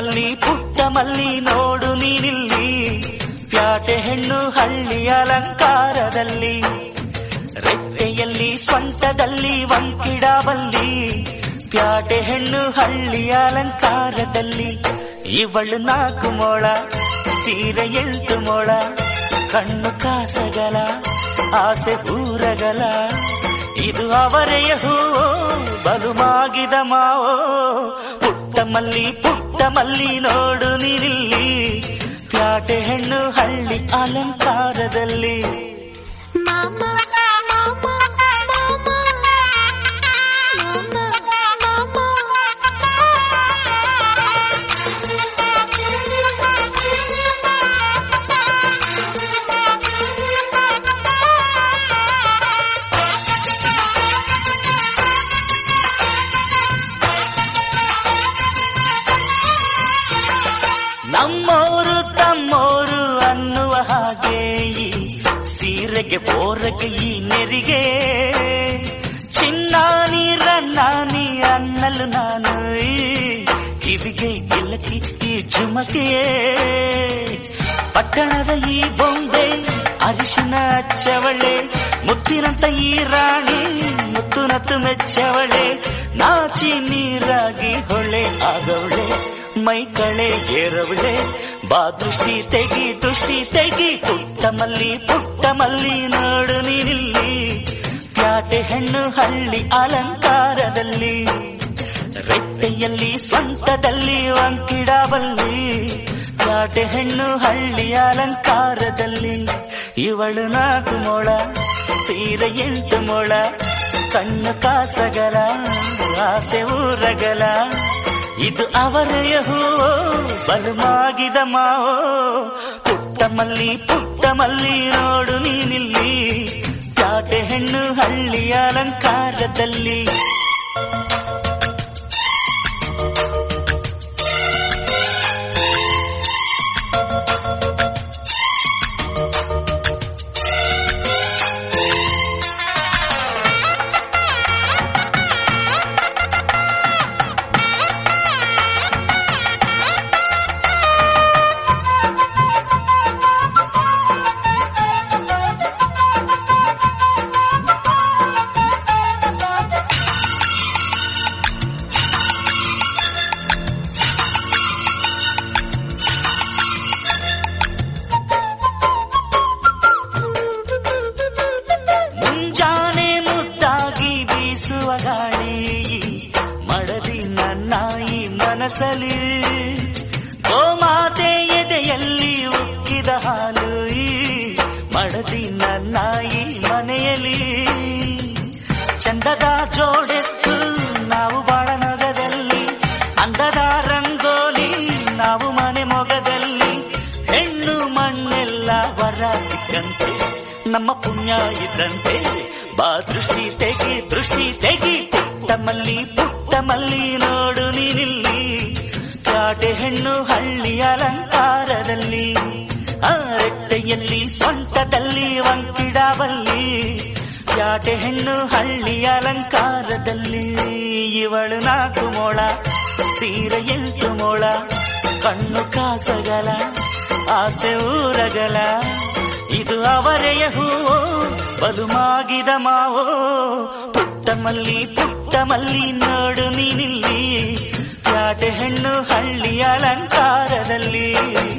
ಮಲ್ಲಿ ಪುಟ್ಟ ಮಲ್ಲಿ ನೋಡು ನೀನಿಲ್ಲಿ ಪ್ಯಾಟೆ ಹೆಣ್ಣು ಹಳ್ಳಿ ಅಲಂಕಾರದಲ್ಲಿ ರೆಟ್ಟೆಯಲ್ಲಿ ಸ್ವಂತದಲ್ಲಿ ವಂಕಿಡಬಲ್ಲಿ ಪ್ಯಾಟೆ ಹೆಣ್ಣು ಹಳ್ಳಿ ಅಲಂಕಾರದಲ್ಲಿ ಇವಳು ನಾಲ್ಕು ಮೊಳ ಸೀರೆ ಎಂಟು ಮೊಳ ಕಣ್ಣು ಕಾಸಗಲ ಆಸೆ ಊರಗಲ ಇದು ಅವರೆಯ ಹೂವೋ ಬಲುಮಾಗಿದ ಮಾವೋ ಪುಟ್ಟ ಮಲ್ಲಿ ಪುಟ್ಟ ಮಲ್ಲಿ ನೋಡು ನೀನಿಲ್ಲಿ ಪ್ಯಾಟೆ ಹೆಣ್ಣು ಹಳ್ಳಿ ಅಲಂಕಾರದಲ್ಲಿ ಮಾಮ ಮಾಮ ಮಾಮ ನಮ್ಮೋರು ತಮ್ಮೋರು ಅನ್ನುವ ಹಾಗೆ ಈ ಸೀರೆಗೆ ಬೋರಗೆ ಈ ನೆರಿಗೆ ಚಿನ್ನಾನಿ ರನ್ನಾನಿ ಅನ್ನಲು ನಾನು ಈ ಕಿವಿಗೆ ಗಿಲಕಿ ಈ ಝುಮಕೆಯೇ ಪಟ್ಟಣದ ಈ ಬೊಂಬೆ ಅರಿಶಿನ ಹಚ್ಚವಳೆ ಮುತ್ತಿನಂತ ಈ ರಾಣಿ ಮುತ್ತು ನತ್ತು ಮೆಚ್ಚವಳೆ ನಾಚಿ ನೀರಾಗಿ ಹೊಳೆ ಆಗವಳೆ ಮೈ ಕಳೆ ಏರವಳೆ ಬಾ ದೃಷ್ಟಿ ತೆಗಿ ದೃಷ್ಟಿ ತೆಗಿ ಪುಟ್ಟ ಮಲ್ಲಿ ಪುಟ್ಟ ಮಲ್ಲಿ ನೋಡು ನೀನಿಲ್ಲಿ ಪ್ಯಾಟೆ ಹೆಣ್ಣು ಹಳ್ಳಿ ಅಲಂಕಾರದಲ್ಲಿ ರೆಟ್ಟೆಯಲ್ಲಿ ಸ್ವಂತದಲ್ಲಿ ವಂಕಿಡಬಲ್ಲಿ ಪ್ಯಾಟೆ ಹೆಣ್ಣು ಹಳ್ಳಿ ಅಲಂಕಾರದಲ್ಲಿ ಇವಳು ನಾಲ್ಕು ಮೊಳ ಸೀರೆ ಎಂಟು ಮೊಳ ಕಣ್ಣು ಕಾಸಗಲ ಆಸೆ ಊರಗಲ ಇದು ಅವರೆಯ ಹೂವೋ ಬಲುಮಾಗಿದ ಮಾವೋ ಪುಟ್ಟ ಮಲ್ಲಿ ಪುಟ್ಟ ಮಲ್ಲಿ ನೋಡು ನೀನಿಲ್ಲಿ ಪ್ಯಾಟೆ ಹೆಣ್ಣು ಹಳ್ಳಿ ಅಲಂಕಾರದಲ್ಲಿ ಮುಂಜಾನೆ ಮುದ್ದಾಗಿ ಬೀಸುವ ಗಾಳಿ ಮಡದಿ ನನ್ನಾಯಿ ಮನಸಲಿ ಗೋಮಾತೆ ಎದೆಯಲ್ಲಿ ಉಕ್ಕಿದ ಹಾಲು ಈ ಮಡದಿ ನನ್ನಾಯಿ ಮನೆಯಲ್ಲಿ ಚಂದದ ಜೋಡೆತ್ತು ನಾವು ಬಾಳ ನಗದಲ್ಲಿ ಅಂದದ ರಂಗೋಲಿ ನಾವು ಮನೆ ಮೊಗದಲ್ಲಿ ಹೆಣ್ಣು ಮಣ್ಣೆಲ್ಲ ವರ ಸಿಕ್ಕಂತೆ ನಮ್ಮ ಪುಣ್ಯ ಇದ್ದಂತೆ ಬಾ ದೃಷ್ಟಿ ತೆಗಿ ದೃಷ್ಟಿ ತೆಗಿ ಪುಟ್ಟ ಮಲ್ಲಿ ಪುಟ್ಟ ಮಲ್ಲಿ ನೋಡು ನೀನಿಲ್ಲಿ ಕಾಟೆ ಹೆಣ್ಣು ಹಳ್ಳಿ ಅಲಂಕಾರದಲ್ಲಿ ಆ ರೆಟ್ಟೆಯಲ್ಲಿ ಸೊಂಟದಲ್ಲಿ ವಂಕಿಡಬಲ್ಲಿ ಯಾಟೆ ಹೆಣ್ಣು ಹಳ್ಳಿ ಅಲಂಕಾರದಲ್ಲಿ ಇವಳು ನಾಲ್ಕು ಮೊಳ ಸೀರೆ ಎಂಟು ಮೊಳ ಕಣ್ಣು ಕಾಸಗಲ ಆಸೆ ಊರಗಲ ಇದು ಅವರೆಯ ಹೂವೋ ಬಲುಮಾಗಿದ ಮಾವೋ ಪುಟ್ಟ ಮಲ್ಲಿ ಪುಟ್ಟ ಮಲ್ಲಿ ನೋಡು ನೀನಿಲ್ಲಿ ಪ್ಯಾಟೆ ಹೆಣ್ಣು ಹಳ್ಳಿ ಅಲಂಕಾರದಲ್ಲಿ